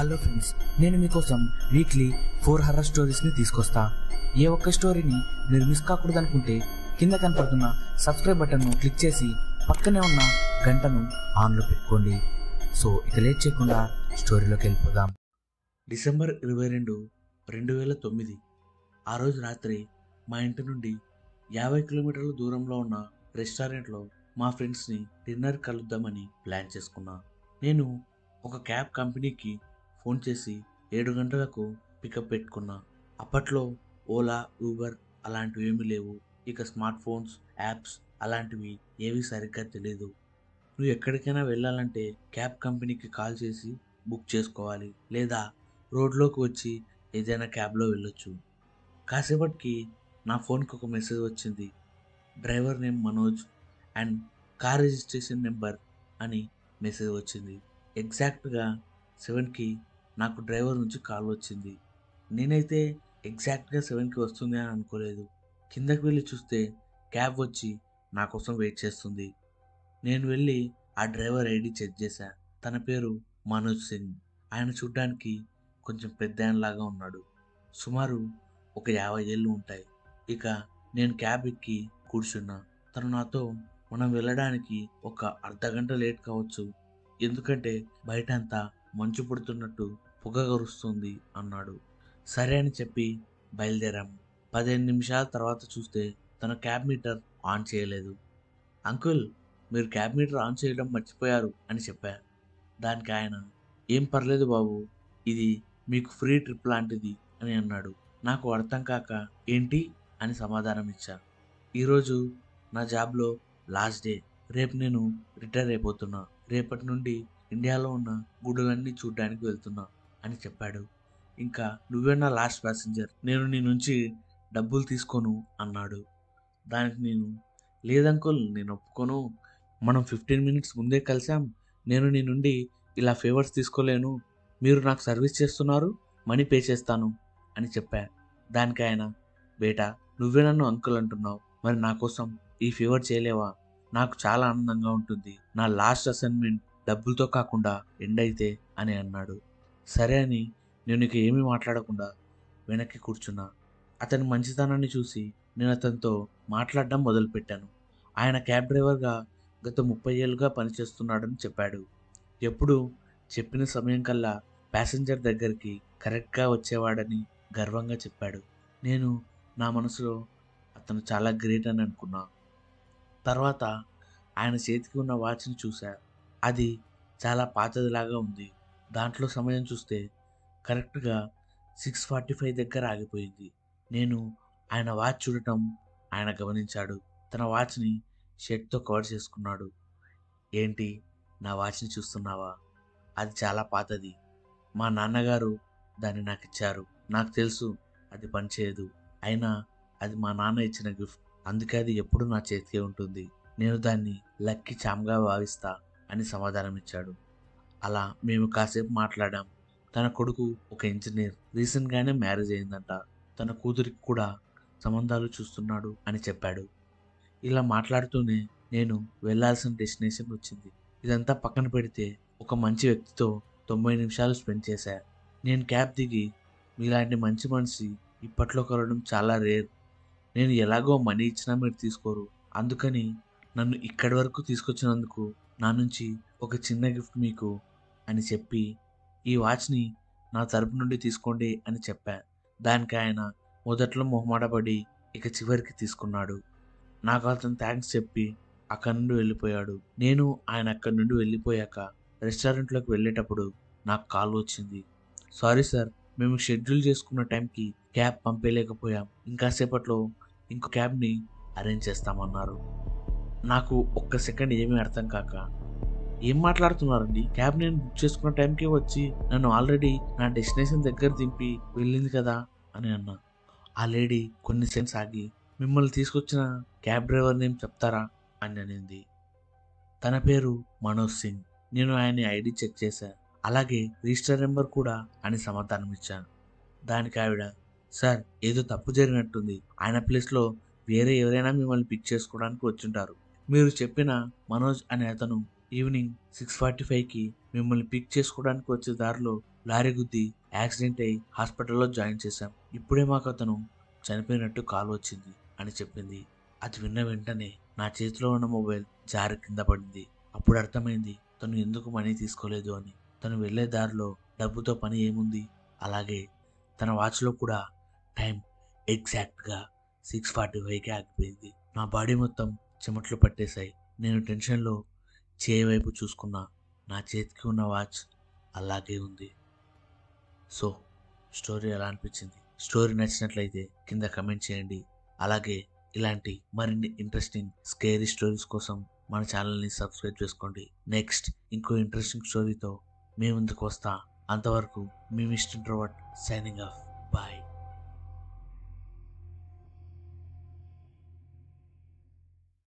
hello friends నేను మీకోసం weekly four horror స్టోరీస్ని తీసుకొస్తా ఏ ఒక్క స్టోరీని మీరు మిస్ కాకూడదు అనుకుంటే కింద కనపడుతున్న సబ్స్క్రైబ్ బటన్ను క్లిక్ చేసి పక్కనే ఉన్న గంటను ఆన్లో పెట్టుకోండి సో ఇక లేట్ చేయకుండా స్టోరీలోకి వెళ్ళిపోదాం డిసెంబర్ ఇరవై రెండు రెండు వేల తొమ్మిది ఆ రోజు రాత్రి మా ఇంటి నుండి యాభై కిలోమీటర్ల దూరంలో ఉన్న రెస్టారెంట్లో మా ఫ్రెండ్స్ని డిన్నర్ కలుద్దామని ప్లాన్ చేసుకున్నా నేను ఒక క్యాబ్ కంపెనీకి ఫోన్ చేసి ఏడు గంటలకు పికప్ పెట్టుకున్నా అప్పట్లో ఓలా ఊబర్ అలాంటివి ఏమీ లేవు ఇక స్మార్ట్ ఫోన్స్ యాప్స్ అలాంటివి ఏవి సరిగ్గా తెలియదు నువ్వు ఎక్కడికైనా వెళ్ళాలంటే క్యాబ్ కంపెనీకి కాల్ చేసి బుక్ చేసుకోవాలి లేదా రోడ్లోకి వచ్చి ఏదైనా క్యాబ్లో వెళ్ళొచ్చు కాసేపటికి నా ఫోన్కి ఒక మెసేజ్ వచ్చింది driver name Manoj and car registration number అని మెసేజ్ వచ్చింది ఎగ్జాక్ట్గా సెవెన్కి నాకు డ్రైవర్ నుంచి కాల్ వచ్చింది నేనైతే ఎగ్జాక్ట్గా సెవెన్కి వస్తుంది అని అనుకోలేదు కిందకి వెళ్ళి చూస్తే క్యాబ్ వచ్చి నా కోసం వెయిట్ చేస్తుంది నేను వెళ్ళి ఆ డ్రైవర్ ఐడి చెక్ చేశా తన పేరు మనోజ్ సింగ్ ఆయన చూడ్డానికి కొంచెం పెద్ద ఆయనలాగా ఉన్నాడు సుమారు ఒక యాభై ఏళ్ళు ఉంటాయి ఇక నేను క్యాబ్ ఎక్కి కూర్చున్నా తను నాతో మనం వెళ్ళడానికి ఒక అర్ధ గంట లేట్ కావచ్చు ఎందుకంటే బయట అంతా మంచు పుడుతున్నట్టు పొగ కరుస్తుంది అన్నాడు సరే అని చెప్పి బయలుదేరాము పదిహేను నిమిషాల తర్వాత చూస్తే తన క్యాబ్ మీటర్ ఆన్ చేయలేదు అంకుల్ మీరు క్యాబ్ మీటర్ ఆన్ చేయడం మర్చిపోయారు అని చెప్పా దానికి ఆయన ఏం పర్లేదు బాబు ఇది మీకు ఫ్రీ ట్రిప్ లాంటిది అని అన్నాడు నాకు అర్థం కాక ఏంటి అని సమాధానం ఇచ్చా ఈరోజు నా జాబ్లో లాస్ట్ డే రేపు నేను రిటైర్ అయిపోతున్నా రేపటి నుండి ఇండియాలో ఉన్న గుడులన్నీ చూడడానికి వెళ్తున్నా అని చెప్పాడు ఇంకా నువ్వే నా లాస్ట్ ప్యాసింజర్ నేను నీ నుంచి డబ్బులు తీసుకోను అన్నాడు దానికి నేను లేదంకుల్ నేను ఒప్పుకోను మనం ఫిఫ్టీన్ మినిట్స్ ముందే కలిసాం నేను నీ నుండి ఇలా ఫేవర్స్ తీసుకోలేను మీరు నాకు సర్వీస్ చేస్తున్నారు మనీ పే చేస్తాను అని చెప్పా దానికి ఆయన బేటా నువ్వే నన్ను అంకుల్ అంటున్నావు మరి నా కోసం ఈ ఫేవర్ చేయలేవా నాకు చాలా ఆనందంగా ఉంటుంది నా లాస్ట్ అసైన్మెంట్ డబ్బులతో కాకుండా ఎండ్ అయితే అని అన్నాడు సరే అని నేను ఇక ఏమీ మాట్లాడకుండా వెనక్కి కూర్చున్నా అతని మంచితనాన్ని చూసి నేను అతనితో మాట్లాడడం మొదలుపెట్టాను ఆయన క్యాబ్ డ్రైవర్గా గత ముప్పై ఏళ్ళుగా పనిచేస్తున్నాడని చెప్పాడు ఎప్పుడు చెప్పిన సమయం కల్లా ప్యాసింజర్ దగ్గరికి కరెక్ట్గా వచ్చేవాడని గర్వంగా చెప్పాడు నేను నా మనసులో అతను చాలా గ్రేట్ అని అనుకున్నా తర్వాత ఆయన చేతికి ఉన్న వాచ్ని చూశా అది చాలా పాతదిలాగా ఉంది దాంట్లో సమయం చూస్తే కరెక్ట్గా సిక్స్ ఫార్టీ ఫైవ్ దగ్గర ఆగిపోయింది నేను ఆయన వాచ్ చూడటం ఆయన గమనించాడు తన వాచ్ని షర్ట్తో కవర్ చేసుకున్నాడు ఏంటి నా వాచ్ని చూస్తున్నావా అది చాలా పాతది మా నాన్నగారు దాన్ని నాకు ఇచ్చారు నాకు తెలుసు అది పనిచేయదు అయినా అది మా నాన్న ఇచ్చిన గిఫ్ట్ అందుకే అది ఎప్పుడు నా చేతికే ఉంటుంది నేను దాన్ని లక్కీ చామ్గా భావిస్తా అని సమాధానం ఇచ్చాడు అలా మేము కాసేపు మాట్లాడాం తన కొడుకు ఒక ఇంజనీర్ రీసెంట్గానే మ్యారేజ్ అయిందంట తన కూతురికి కూడా సంబంధాలు చూస్తున్నాడు అని చెప్పాడు ఇలా మాట్లాడుతూనే నేను వెళ్ళాల్సిన డెస్టినేషన్ వచ్చింది ఇదంతా పక్కన పెడితే ఒక మంచి వ్యక్తితో తొంభై నిమిషాలు స్పెండ్ చేశా నేను క్యాబ్ దిగి మీలాంటి మంచి మనిషి ఇప్పట్లో కలవడం చాలా రేర్ నేను ఎలాగో మనీ ఇచ్చినా మీరు తీసుకోరు అందుకని నన్ను ఇక్కడి వరకు తీసుకొచ్చినందుకు నా నుంచి ఒక చిన్న గిఫ్ట్ మీకు అని చెప్పి ఈ వాచ్ని నా తరపు నుండి తీసుకోండి అని చెప్పా దానికి ఆయన మొదట్లో మొహమాటపడి ఇక చివరికి తీసుకున్నాడు నాకు అతను థ్యాంక్స్ చెప్పి అక్కడి నుండి వెళ్ళిపోయాడు నేను ఆయన అక్కడి నుండి వెళ్ళిపోయాక రెస్టారెంట్లోకి వెళ్ళేటప్పుడు నాకు కాల్ వచ్చింది సారీ సార్ మేము షెడ్యూల్ చేసుకున్న టైంకి క్యాబ్ పంపేయలేకపోయాం ఇంకాసేపట్లో ఇంకో క్యాబ్ని అరేంజ్ చేస్తామన్నారు నాకు ఒక్క సెకండ్ ఏమీ అర్థం కాక ఏం మాట్లాడుతున్నారండి క్యాబ్ నేను బుక్ చేసుకున్న టైంకే వచ్చి నన్ను ఆల్రెడీ నా డెస్టినేషన్ దగ్గర దింపి వెళ్ళింది కదా అని అన్నా ఆ లేడీ కొన్ని సెకండ్స్ ఆగి మిమ్మల్ని తీసుకొచ్చిన క్యాబ్ డ్రైవర్ నేమ్ చెప్తారా అని అనింది తన పేరు మనోజ్ సింగ్ నేను ఆయన ఐడి చెక్ చేశా అలాగే రిజిస్టర్ నెంబర్ కూడా అని సమాధానం ఇచ్చాను దానికి ఆవిడ సార్ ఏదో తప్పు జరిగినట్టుంది ఆయన ప్లేస్లో వేరే ఎవరైనా మిమ్మల్ని పిక్ చేసుకోవడానికి వచ్చుంటారు మీరు చెప్పిన మనోజ్ అనే అతను ఈవినింగ్ సిక్స్ ఫార్టీ ఫైవ్కి మిమ్మల్ని పిక్ చేసుకోవడానికి వచ్చే దారిలో లారీ గుద్ది యాక్సిడెంట్ అయి హాస్పిటల్లో జాయిన్ చేశాం ఇప్పుడే మాకు అతను చనిపోయినట్టు కాల్ వచ్చింది అని చెప్పింది అది విన్న వెంటనే నా చేతిలో ఉన్న మొబైల్ జారి కింద పడింది అప్పుడు అర్థమైంది తను ఎందుకు మనీ తీసుకోలేదు అని తను వెళ్ళే దారిలో డబ్బుతో పని ఏముంది అలాగే తన వాచ్లో కూడా టైం ఎగ్జాక్ట్గా సిక్స్ ఫార్టీ ఫైవ్కి ఆగిపోయింది నా బాడీ మొత్తం చెమట్లు పట్టేశాయి నేను టెన్షన్లో చేయి వైపు చూసుకున్నా నా చేతికి ఉన్న వాచ్ అలాగే ఉంది సో స్టోరీ ఎలా అనిపించింది స్టోరీ నచ్చినట్లయితే కింద కమెంట్ చేయండి అలాగే ఇలాంటి మరిన్ని ఇంట్రెస్టింగ్ స్కేరీ స్టోరీస్ కోసం మన ఛానల్ని సబ్స్క్రైబ్ చేసుకోండి నెక్స్ట్ ఇంకో ఇంట్రెస్టింగ్ స్టోరీతో మీ ముందుకు వస్తా అంతవరకు మీ mister introvert signing off bye